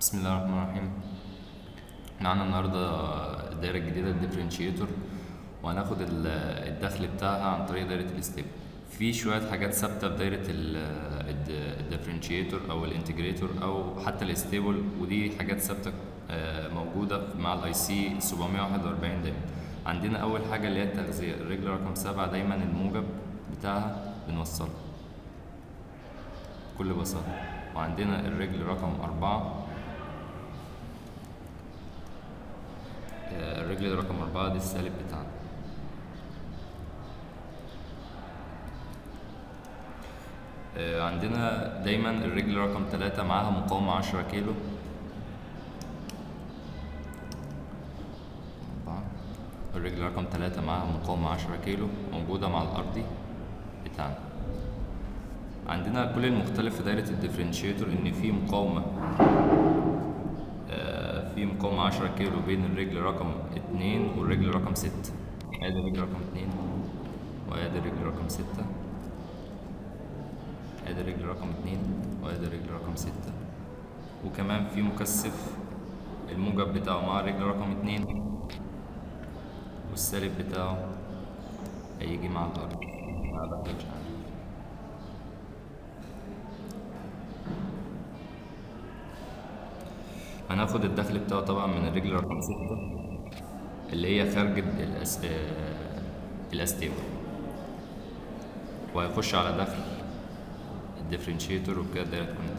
بسم الله الرحمن الرحيم معانا النهاردة الدايرة الجديدة الديفرنشيتور وهناخد ال- الدخل بتاعها عن طريق دايرة الستيب في شوية حاجات ثابتة في دايرة الديفرنشيتور أو الانتجريتور أو حتى الستيبل ودي حاجات ثابتة آه، موجودة مع الاي سي 741 دايما عندنا أول حاجة اللي هي التغذية الرجل رقم سبعة دايما الموجب بتاعها بنوصله بكل بساطة وعندنا الرجل رقم أربعة آه، الرجل رقم أربعة دي السالب بتاعنا آه، عندنا دايما الرجل رقم تلاتة معاها مقاومة عشرة كيلو أربعة. الرجل رقم تلاتة معاها مقاومة عشرة كيلو موجودة مع الأرضي بتاعنا عندنا كل المختلف في دايرة الديفرنشيتور إن في مقاومة آه، في مقاومة عشرة كيلو بين الرجل رقم اتنين والرجل رقم ستة ادي الرجل رقم اتنين وادي الرجل رقم ستة ادي الرجل رقم اتنين وادي الرجل رقم ستة وكمان في مكثف الموجب بتاعه مع الرجل رقم اتنين والسالب بتاعه هيجي مع الأرض مع ده مش عارف هناخد الدخل بتاعه طبعا من الرجل رقم ستة اللي هي خارج الأس... آه، الاستيبل وهيخش على دخل الديفرنشيتور وكده الدايرة تكون